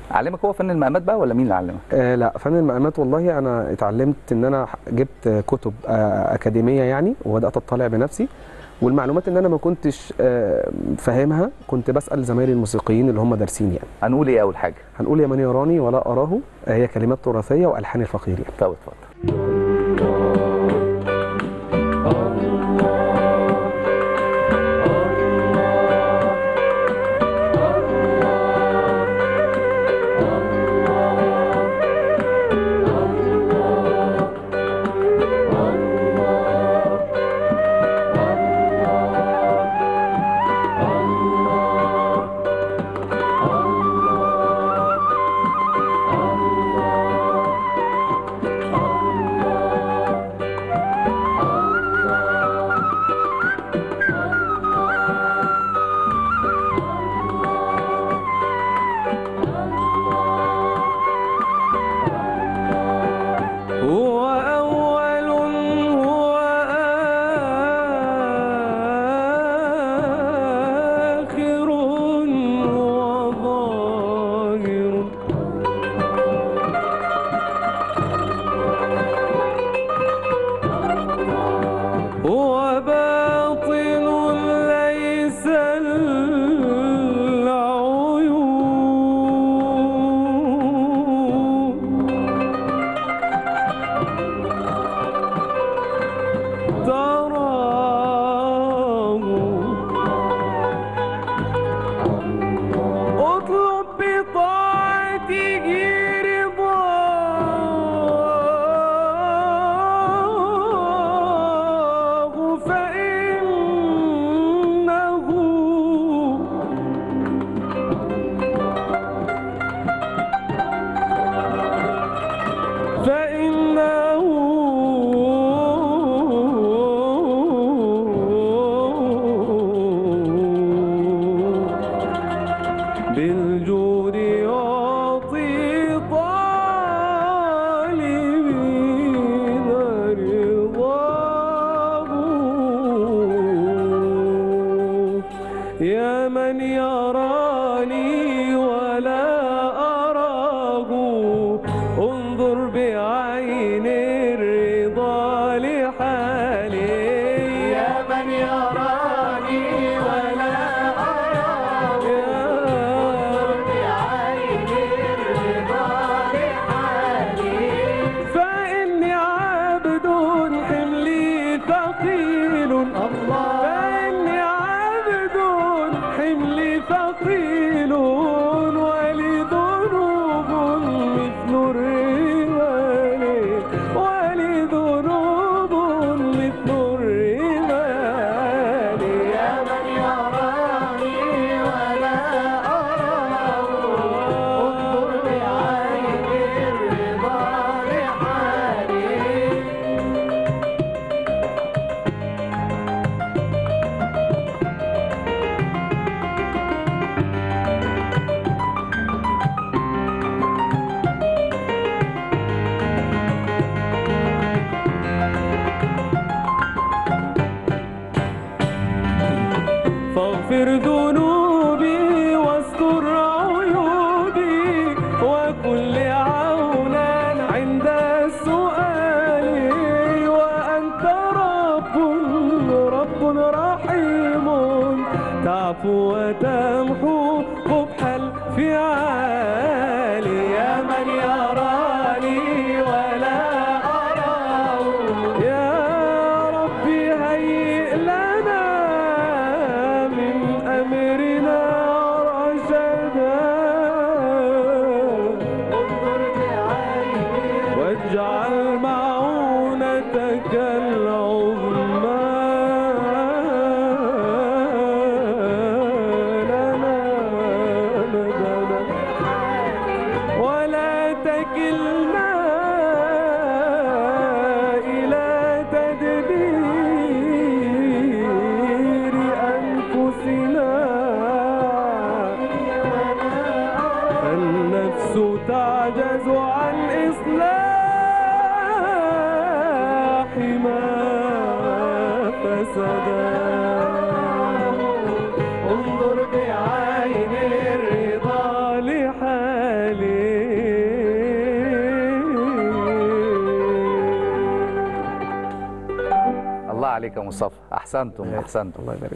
علمك هو فن المقامات بقى ولا مين اللي علمك آه لا فن المقامات والله انا اتعلمت ان انا جبت كتب آه اكاديميه يعني وبدات اطلع بنفسي والمعلومات ان انا ما كنتش آه فاهمها كنت بسال زمايلي الموسيقيين اللي هم دارسين يعني هنقول ايه اول حاجه هنقول يا من يراني ولا اراه آه هي كلمات تراثيه والحان الفقير يعني طب اتفضل هو أول هو آخر هو ظاهر هو باطن ليس العيون تراه اطلب بطاعته رضاه فإنه فإنه بالجود يعطي طالبين رضاه يا من يراني ولا أراه انظر بعين الرضا لحالي يا من يراني ولا أراه انظر بعين الرضا لحالي فإني عبد حملي ثقيل الله فإني عبد حملي ثقيل ولي ذنوب مثل الرمال ولي ذنوب مثل الرمال يا من يراني ولا أراه انظر بعين الرضا لحالي فاغفر ذنوبي واستر عيوبي وكل عونا عند السؤال وأنت رب رب رحيم تعفو وتمحو قبح الفعال يا من يراني ولا أراه يا ربي هيئ لنا من أمرنا رشدا واجعل معونتك العظمى لنا مددا ولا تكلنا إلى تدبير أنفسنا فالنفس تعجز عن إصلاح ما فسدا انظر بعين الرضا لحالي الله عليك يا مصطفى احسنتم احسنتم الله يبارك